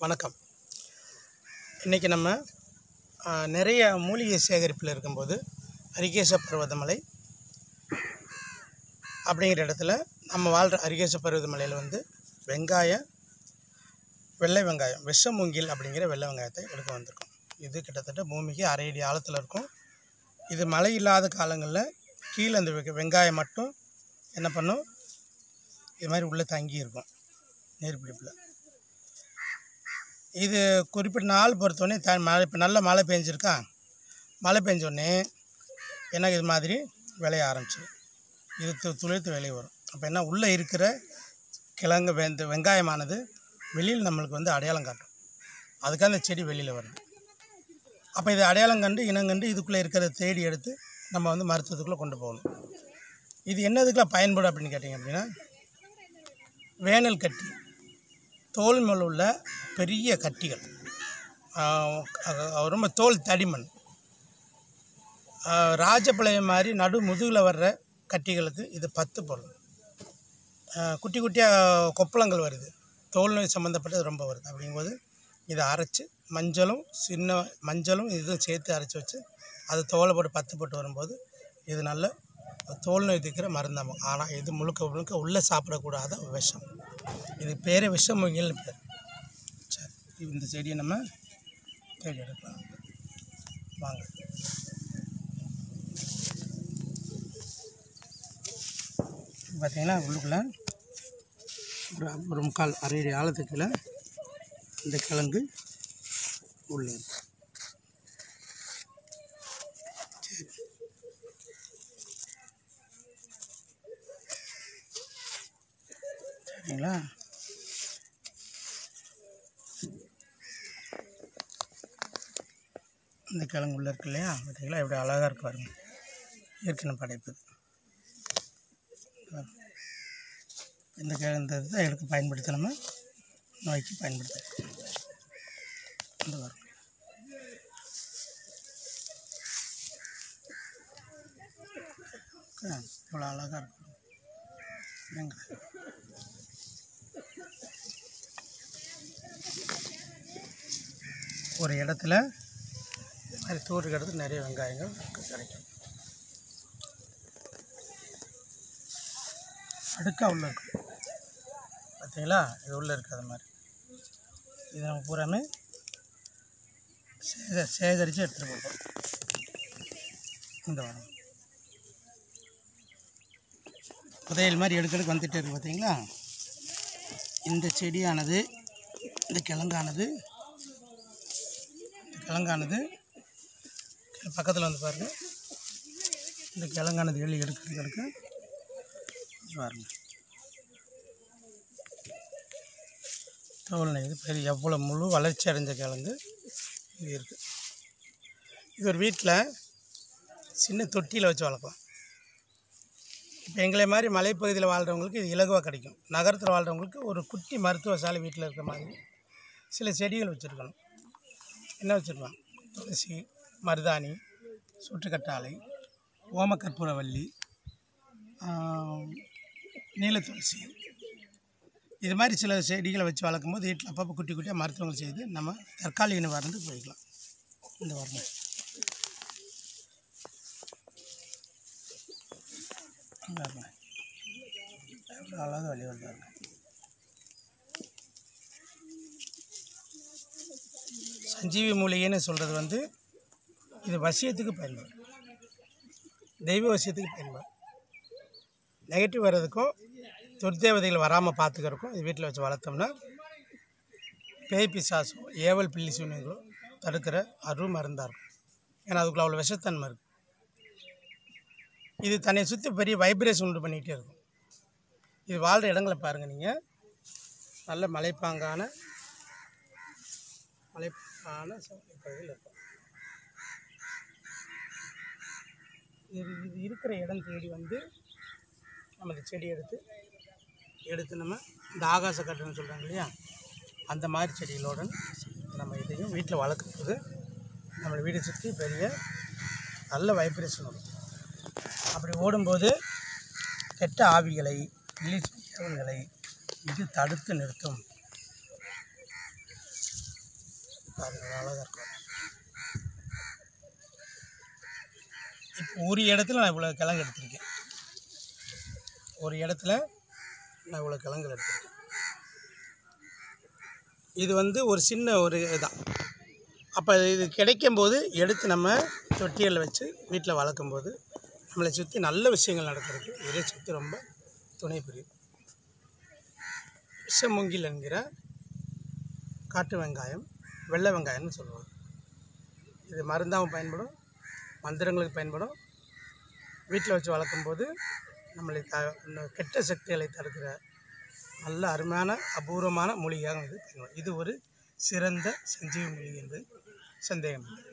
வணக்கம் இன்றைக்கி நம்ம ஆ, நிறைய மூலிகை சேகரிப்பில் இருக்கும்போது அரிகேச பர்வதமலை அப்படிங்கிற இடத்துல நம்ம வாழ்கிற அரிகேச பர்வதமலையில் வந்து வெங்காயம் வெள்ளை வெங்காயம் விஷ மூங்கில் அப்படிங்கிற வெள்ளை வெங்காயத்தை எடுக்க வந்திருக்கோம் இது கிட்டத்தட்ட பூமிக்கு அரை அடி ஆழத்தில் இருக்கும் இது மழை இல்லாத காலங்களில் கீழே அந்த வெ- வெங்காயம் மட்டும் என்ன பண்ணும் இது மாதிரி உள்ளே தங்கி இருக்கும் நீர்பிடிப்பில் இது குறிப்பிட்ட நாள் பொறுத்தோடனே த மழை இப்போ நல்ல மழை பெஞ்சிருக்கா மழை பெஞ்சோடனே என்ன இது மாதிரி விளைய ஆரம்பிச்சிடும் இது து துளிர்த்து வெளியே வரும் அப்போ என்ன உள்ளே இருக்கிற கிழங்கு வெந்த வெங்காயமானது வெளியில் நம்மளுக்கு வந்து அடையாளம் காட்டும் அதுக்காக அந்த செடி வெளியில் வருது அப்போ இது அடையாளம் கண்டு இனங்கண்டு இதுக்குள்ளே இருக்கிறத தேடி எடுத்து நம்ம வந்து மருத்துவத்துக்குள்ளே கொண்டு போகணும் இது என்னதுக்குலாம் பயன்படும் அப்படின்னு கேட்டிங்க அப்படின்னா வேனல் கட்டி தோல் மேல் உள்ள பெரிய கட்டிகள் ஆஹ் அது ரொம்ப தோல் தடிமன் ஆஹ் ராஜபாளையம் மாதிரி நடு முதுகில் வர்ற கட்டிகளுக்கு இது பத்து பொருள் ஆஹ் குட்டி குட்டியாக கொப்பளங்கள் வருது தோல் நோய் சம்மந்தப்பட்டது ரொம்ப வருது அப்படிங்கும்போது இதை அரைச்சி மஞ்சளும் சின்ன மஞ்சளும் இதுவும் சேர்த்து அரைச்சி வச்சு அது தோலை போட்டு பத்து போட்டு வரும்போது இது நல்ல தோல் நோய் தீர்க்கிற மருந்தாகும் ஆனால் இது முழுக்க முழுக்க உள்ளே சாப்பிடக்கூடாத விஷம் இது பேரே விஷ மூங்கில்னு பேர் சரி இந்த செடியை நம்ம தேடி எடுக்கலாம் வாங்க பார்த்தீங்கன்னா உள்ளுக்குள்ள ஒரு ஒரு முக்கால் அரை அடி ஆழத்துக்குள்ள இந்த கிழங்கு உள்ளே இருக்கு சரி சரிங்களா இந்த கிழங்கு உள்ளே இருக்கு இல்லையா பார்த்தீங்களா எப்படி அழகாக இருக்கு பாருங்க இயற்கை படைப்பு இது. இந்த கிழங்கு இந்த இதை எடுக்க பயன்படுத்த நம்ம நோய்க்கு பயன்படுத்த இந்த பாருங்க ஓகே, இவ்வளோ அழகாக இருக்கும் வெங்காயம் ஒரு இடத்துல இது மாதிரி தூருக்கு இடத்துல நிறைய வெங்காயங்கள் கிடைக்கும் அடுக்கா உள்ள இருக்கும் பார்த்தீங்களா இது உள்ளே இருக்குது அது மாதிரி இது நம்ம பூராமே சேக சேகரித்து எடுத்துகிட்டு போகிறோம் இந்த வரம் புதையல் மாதிரி எடுக்க எடுக்க வந்துட்டே இருக்கு பார்த்தீங்களா இந்த செடியானது இந்த கிழங்கானது இந்த கிழங்கானது பக்கத்தில் வந்து பாருங்க இந்த கிழங்கானது எள்ளி எடுக்க எடுக்க எடுக்க இங்க பாருங்க தோல் இது பெரிய எவ்வளோ முழு வளர்ச்சி அடைஞ்ச கிழங்கு இது இருக்குது இது ஒரு வீட்டில் சின்ன தொட்டியில் வச்சு வளர்க்கலாம் இப்போ எங்களை மாதிரி மலைப்பகுதியில் வாழ்கிறவங்களுக்கு இது இலகுவாக கிடைக்கும் நகரத்தில் வாழ்கிறவங்களுக்கு ஒரு குட்டி மருத்துவ சாலை வீட்டில் இருக்கிற மாதிரி சில செடிகள் வச்சுருக்கணும் என்ன வச்சுருக்கலாம் துளசி மருதாணி சுற்றுக்கட்டாழை ஓமக்கற்பூரவல்லி ஆம், நீலத்துளசி இது மாதிரி சில செடிகளை வச்சு வளர்க்கும்போது வீட்டில் அப்பப்போ குட்டி குட்டியாக மருத்துவங்கள் செய்து நம்ம தற்காலிக நிவாரணத்துக்கு போய்க்கலாம் இந்த வரணும் பாருங்க எவ்வளோ அழகாக வழி வருது சஞ்சீவி மூலிகைன்னு சொல்கிறது வந்து இது வசியத்துக்கு பயன்படும் தெய்வ வசியத்துக்கு பயன்படும் நெகட்டிவ் வர்றதுக்கும் துர்தேவதைகள் வராமல் பார்த்துக்கிறதுக்கும் இது வீட்டில் வச்சு வளர்த்தோம்னா பேய் பிசாசோ ஏவல் பில்லி சூனியங்களோ தடுக்கிற அருள் மருந்தாக இருக்கும் ஏன்னா அதுக்குள்ள அவ்வளோ விஷத்தன்மை இருக்குது இது தன்னை சுற்றி பெரிய வைப்ரேஷன் உண்டு பண்ணிகிட்டே இருக்கும் இது வாழ்கிற இடங்களை பாருங்கள் நீங்கள் நல்ல மலைப்பாங்கான மலைப்பான சமவெளி பகுதியில் இருக்கும் இது இது இருக்கிற இடம் தேடி வந்து நம்ம இந்த செடி எடுத்து எடுத்து நம்ம இந்த ஆகாச கட்டுன்னு சொல்கிறாங்க இல்லையா அந்த மாதிரி செடிகளோட நம்ம இதையும் வீட்டில் வளர்க்கும்போது நம்ம வீடை சுற்றி பெரிய நல்ல வைப்ரேஷன் வரும் அப்படி ஓடும்போது கெட்ட ஆவிகளை பில்லி ஏவல்களை இது தடுத்து நிறுத்தும் பாருங்க அழகாக இருக்கும் இப்போ ஒரு இடத்துல நான் இவ்வளோ கிழங்கு எடுத்திருக்கேன் ஒரு இடத்துல நான் இவ்வளோ கிழங்கு எடுத்திருக்கேன் இது வந்து ஒரு சின்ன ஒரு இதான் அப்போ இது கிடைக்கும் போது எடுத்து நம்ம தொட்டிகளில் வச்சு வீட்டில் வளர்க்கும் போது நம்மளை சுற்றி நல்ல விஷயங்கள் நடக்கிறதுக்கு இதை சுற்றி ரொம்ப துணை புரியும் விஷமூங்கில் என்கிற காட்டு வெங்காயம் வெள்ளை வெங்காயம்னு சொல்லுவாங்க இது மருந்தாகவும் பயன்படும் மந்திரங்களுக்கு பயன்படும் வீட்டில் வச்சு வளர்க்கும்போது நம்மளை த இந்த கெட்ட சக்திகளை தடுக்கிற நல்ல அருமையான அபூர்வமான மூலிகையாக இது பயன்படும் இது ஒரு சிறந்த சஞ்சீவி மூலிகை என்பது சந்தேகம் இல்லை